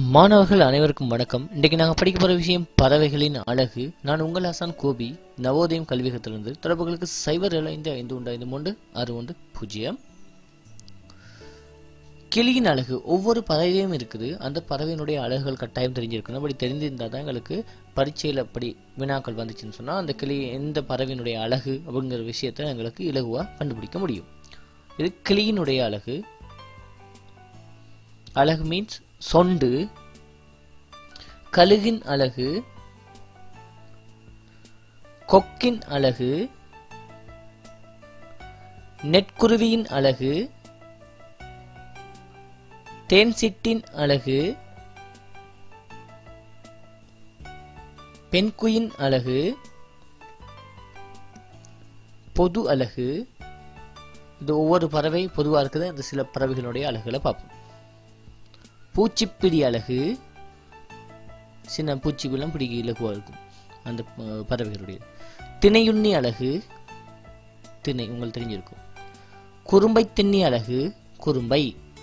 மாணவர்கள் அனைவருக்கும் வணக்கம் இன்றைக்கு நாங்கள் படிக்க போகிற விஷயம் பறவைகளின் அழகு நான் உங்கள் ஹசான் கோபி நவோதயம் கல்வியகத்திலிருந்து தொடர்புகளுக்கு சைபர் ஏழு ஐந்து ஐந்து உண்டு ஐந்து மூன்று ஆறு ஒன்று பூஜ்ஜியம் கிளியின் அழகு ஒவ்வொரு பறவையும் இருக்குது அந்த பறவையினுடைய அழகுகள் கட்டாயம் தெரிஞ்சிருக்கணும் அப்படி தெரிஞ்சிருந்தால் தான் எங்களுக்கு பரீட்சையில் அப்படி வினாக்கள் வந்துச்சுன்னு சொன்னால் அந்த கிளி எந்த பறவையினுடைய அழகு அப்படிங்கிற விஷயத்தை எங்களுக்கு இலகுவாக கண்டுபிடிக்க முடியும் இது கிளியினுடைய அழகு அழகு மீன்ஸ் சொண்டு கழுகின் அழகு கொக்கின் அழகு நெற்குருவியின் அழகு தேன்சிட்டின் அழகு பெண்குயின் அழகு பொது அழகு இது ஒவ்வொரு பறவை பொதுவாக இருக்குது அது சில பறவைகளுடைய அழகுகளை பார்ப்போம் பூச்சிப்பிடி அழகு சின்ன பூச்சிக்குள்ளம் பிடிக்க இலகுவாக இருக்கும் அந்த அஹ், பறவைகளுடைய திணையுண்ணி அழகு திணை உங்களுக்கு தெரிஞ்சிருக்கும் குறும்பை திண்ணி அழகு குறும்பை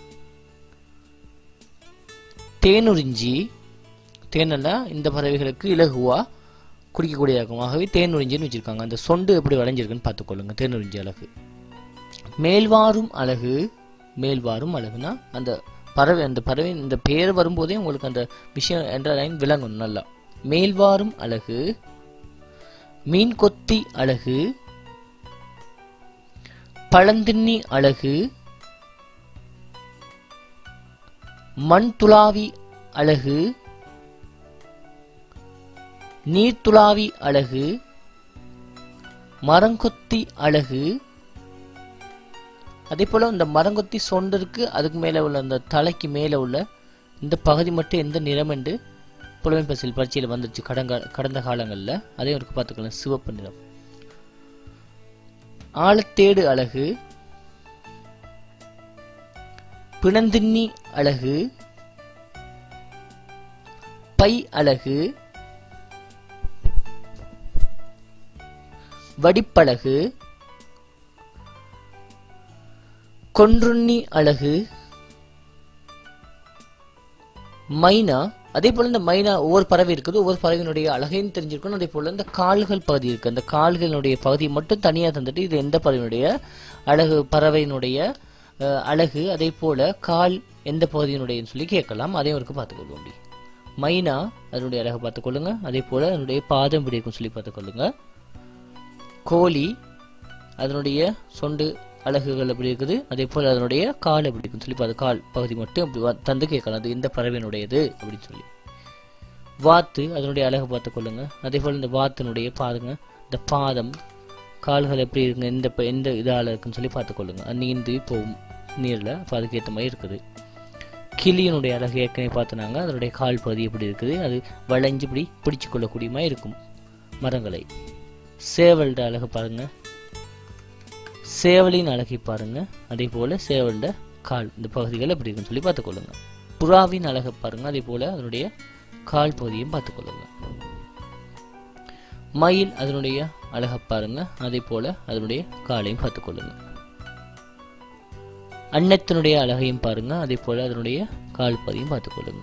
தேனுறிஞ்சி தேனெல்லாம் இந்த பறவைகளுக்கு இலகுவா குடிக்கக்கூடிய இருக்கும் ஆகவே தேனுறிஞ்சின்னு வச்சிருக்காங்க அந்த சொண்டு எப்படி வளைஞ்சிருக்குன்னு பார்த்துக்கொள்ளுங்க தேனுறிஞ்சி அழகு மேல்வாரும் அழகு மேல்வாரும் அழகுனா அந்த பறவை அந்த பறவை இந்த பேர் வரும்போதே உங்களுக்கு அந்த விஷயம் என்ற லைன் விளங்கும் நல்லா மேல்வாரும் அழகு மீன் கொத்தி அழகு பழந்தின்னி அழகு மண் துளாவி அழகு நீர்த்துளாவி அழகு மரங்கொத்தி அழகு அதே போல இந்த மரங்கொத்தி சொண்டு இருக்கு அதுக்கு மேலே உள்ள அந்த தலைக்கு மேலே உள்ள இந்த பகுதி மட்டும் எந்த நிறம் என்று புலமை பரிசில் பரீட்சையில் வந்துருச்சு கடந்த கடந்த காலங்களில் அதையும் இருக்கு பார்த்துக்கலாம் சிவப்பு நிறம் ஆழத்தேடு அழகு பிணந்தின்னி அழகு பை அழகு வடிப்பழகு கொன்றுண்ணி அழகு மைனா அதே போல இந்த மைனா ஒவ்வொரு பறவை இருக்குது ஒவ்வொரு பறவையினுடைய அழகையும் தெரிஞ்சிருக்கணும் அதே போல இந்த கால்கள் பகுதி இருக்கு அந்த கால்களினுடைய பகுதியை மட்டும் தனியாக தந்துட்டு இது எந்த பறவையினுடைய அழகு பறவையினுடைய அஹ், அழகு அதே போல கால் எந்த பகுதியினுடையன்னு சொல்லி கேட்கலாம் அதையும் இருக்கு பார்த்துக்கொள்வோம் அப்படி மைனா அதனுடைய அழகை பார்த்துக்கொள்ளுங்க அதே போல அதனுடைய பாதம் இப்படி இருக்குன்னு சொல்லி பார்த்துக்கொள்ளுங்க கோழி அதனுடைய சொண்டு அழகுகள் எப்படி இருக்குது அதே போல் அதனுடைய கால் எப்படி இருக்குன்னு சொல்லி பார்த்து கால் பகுதி மட்டும் அப்படி வ- தந்து கேட்கலாம் அது இந்த பறவையினுடையது அப்படின்னு சொல்லி வாத்து அதனுடைய அழகை பார்த்து கொள்ளுங்க அதே போல் இந்த வாத்தினுடைய பாருங்க இந்த பாதம் கால்கள் எப்படி இருக்குங்க எந்த ப- எந்த இதால் இருக்குன்னு சொல்லி பார்த்துக்கொள்ளுங்க அது நீந்தி போகும் நீரில் அப்போ அதுக்கேற்ற மாதிரி இருக்குது கிளியினுடைய அழகு ஏற்கனவே பார்த்தனாங்க அதனுடைய கால் பகுதி எப்படி இருக்குது அது வளைஞ்சு இப்படி பிடிச்சு கொள்ளக்கூடிய மாதிரி இருக்கும் மரங்களை சேவல்ட அழகு பாருங்க சேவலின் அழகை பாருங்க அதே போல சேவல்ட கால் இந்த பகுதிகள் எப்படி இருக்குன்னு சொல்லி பார்த்துக்கொள்ளுங்க புறாவின் அழகை பாருங்க அதே போல அதனுடைய கால் பகுதியும் பார்த்துக்கொள்ளுங்க மயில் அதனுடைய அழகை பாருங்க அதே போல அதனுடைய காலையும் பார்த்துக்கொள்ளுங்க அன்னத்தினுடைய அழகையும் பாருங்க அதே போல அதனுடைய கால் பகுதியும் பார்த்துக்கொள்ளுங்க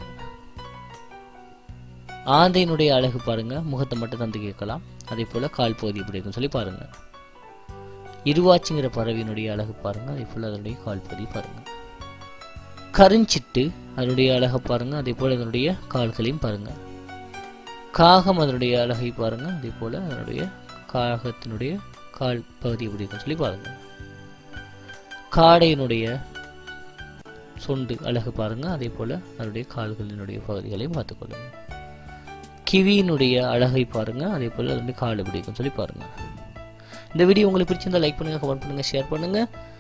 ஆந்தையினுடைய அழகு பாருங்க முகத்தை மட்டும் தந்து கேட்கலாம் அதே போல கால் பகுதி எப்படி இருக்குன்னு சொல்லி பாருங்க இருவாச்சிங்கிற பறவையினுடைய அழகு பாருங்க அதே போல அதனுடைய கால் பகுதி பாருங்க கருஞ்சிட்டு அதனுடைய அழகை பாருங்க அதே போல அதனுடைய கால்களையும் பாருங்க காகம் அதனுடைய அழகை பாருங்க அதே போல அதனுடைய காகத்தினுடைய கால் பகுதி எப்படி இருக்குன்னு சொல்லி பாருங்க காடையினுடைய சொண்டு அழகு பாருங்க அதே போல அதனுடைய கால்களினுடைய பகுதிகளையும் பார்த்துக்கொள்ளுங்க கிவியினுடைய அழகை பாருங்க அதே போல அதனுடைய கால் எப்படி இருக்குன்னு சொல்லி பாருங்க இந்த வீடியோ உங்களுக்கு பிடிச்சிருந்தா லைக் பண்ணுங்க கமெண்ட் பண்ணுங்க ஷேர் பண்ணுங்க